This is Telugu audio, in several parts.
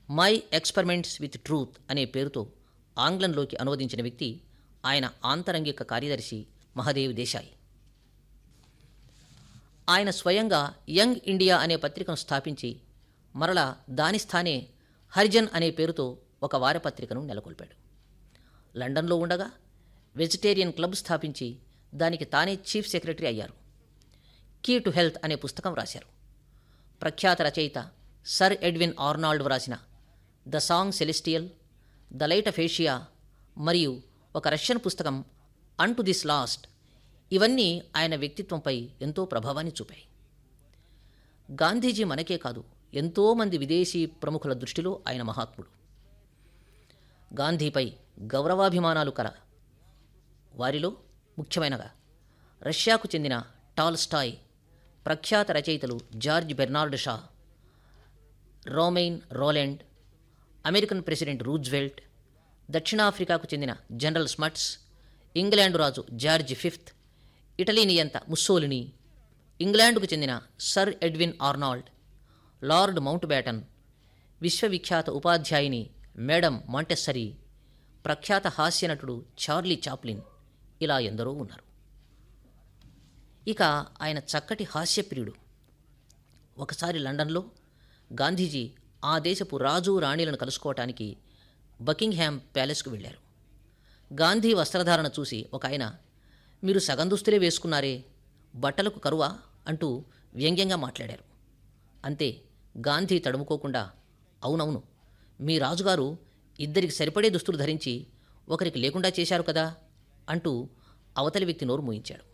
మై ఎక్స్పెరిమెంట్స్ విత్ ట్రూత్ అనే పేరుతో ఆంగ్లంలోకి అనువదించిన వ్యక్తి ఆయన ఆంతరంగిక కార్యదర్శి మహదేవ్ దేశాయ్ ఆయన స్వయంగా యంగ్ ఇండియా అనే పత్రికను స్థాపించి మరలా దాని స్థానే హరిజన్ అనే పేరుతో ఒక వారపత్రికను నెలకొల్పాడు లండన్లో ఉండగా వెజిటేరియన్ క్లబ్ స్థాపించి దానికి తానే చీఫ్ సెక్రటరీ అయ్యారు కీ టు హెల్త్ అనే పుస్తకం రాశారు ప్రఖ్యాత రచయిత సర్ ఎడ్విన్ ఆర్నాల్డ్ వ్రాసిన the song celestial the light of Asia మరియు ఒక రష్యన్ పుస్తకం అన్ టు దిస్ లాస్ట్ ఇవన్నీ ఆయన వ్యక్తిత్వంపై ఎంతో ప్రభావాన్ని చూపాయి గాంధీజీ మనకే కాదు ఎంతోమంది విదేశీ ప్రముఖుల దృష్టిలో ఆయన మహాత్ముడు గాంధీపై గౌరవాభిమానాలు కల వారిలో ముఖ్యమైనగా రష్యాకు చెందిన టాల్స్టాయ్ ప్రఖ్యాత రచయితలు George Bernard Shaw Romain Rolland American president Roosevelt దక్షిణాఫ్రికాకు చెందిన జనరల్ స్మట్స్ ఇంగ్లాండ్ రాజు జార్జ్ ఫిఫ్త్ ఇటలీ నియంత ముస్సోలిని ఇంగ్లాండ్కు చెందిన sir Edwin Arnold lord Mountbatten విశ్వవిఖ్యాత ఉపాధ్యాయుని మేడం మాంటెస్సరీ ప్రఖ్యాత హాస్య నటుడు చార్లీ చాప్లిన్ ఇలా ఎందరో ఉన్నారు ఇక ఆయన చక్కటి హాస్యప్రియుడు ఒకసారి లండన్లో గాంధీజీ ఆ దేశపు రాజు రాణిలను కలుసుకోవటానికి బకింగ్హామ్ ప్యాలెస్కు వెళ్ళారు గాంధీ వస్త్రధారణ చూసి ఒక ఆయన మీరు సగం దుస్తులే వేసుకున్నారే బట్టలకు కరువా అంటూ వ్యంగ్యంగా మాట్లాడారు అంతే గాంధీ తడుముకోకుండా అవునవును మీ రాజుగారు ఇద్దరికి సరిపడే దుస్తులు ధరించి ఒకరికి లేకుండా చేశారు కదా అంటూ అవతలి వ్యక్తి నోరు మూయించాడు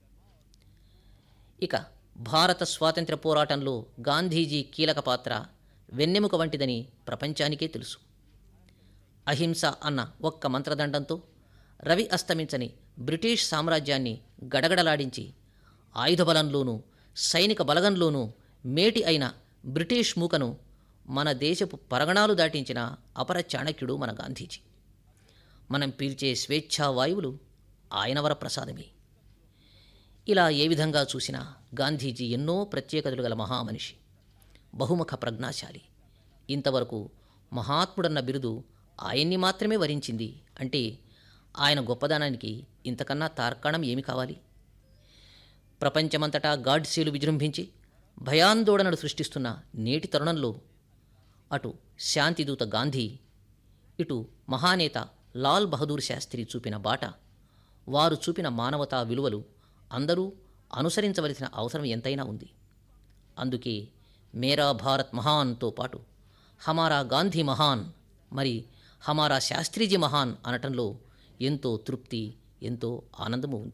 ఇక భారత స్వాతంత్ర్య పోరాటంలో గాంధీజీ కీలక పాత్ర వెన్నెముక వంటిదని ప్రపంచానికే తెలుసు అహింస అన్న ఒక్క మంత్రదండంతో రవి అస్తమించని బ్రిటిష్ సామ్రాజ్యాన్ని గడగడలాడించి ఆయుధ బలంలోనూ సైనిక బలగంలోనూ మేటి అయిన బ్రిటిష్ మూకను మన దేశపు పరగణాలు దాటించిన అపర చాణక్యుడు మన గాంధీజీ మనం పీల్చే స్వేచ్ఛా వాయువులు ఆయన వర ప్రసాదమే ఇలా ఏ విధంగా చూసినా గాంధీజీ ఎన్నో ప్రత్యేకతలు గల మహామనిషి బహుముఖ ప్రజ్ఞాశాలి ఇంతవరకు మహాత్ముడన్న బిరుదు ఆయన్ని మాత్రమే వరించింది అంటే ఆయన గొప్పదనానికి ఇంతకన్నా తార్కాణం ఏమి కావాలి ప్రపంచమంతటా గాడ్సీలు విజృంభించి భయాందోళనలు సృష్టిస్తున్న నేటి తరుణంలో అటు శాంతిదూత గాంధీ ఇటు మహానేత లాల్ బహదూర్ శాస్త్రి చూపిన బాట వారు చూపిన మానవతా విలువలు అందరూ అనుసరించవలసిన అవసరం ఎంతైనా ఉంది అందుకే మేరా భారత్ మహాన్తో పాటు హమారా గాంధీ మహాన్ మరి హమారా శాస్త్రీజీ మహాన్ అనటంలో ఎంతో తృప్తి ఎంతో ఆనందము ఉంది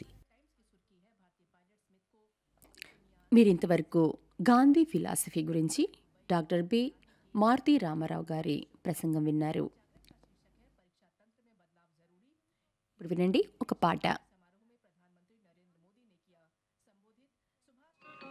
మీరింతవరకు గాంధీ ఫిలాసఫీ గురించి డాక్టర్ బి మారుతి రామారావు గారి ప్రసంగం విన్నారు ఇప్పుడు వినండి ఒక పాట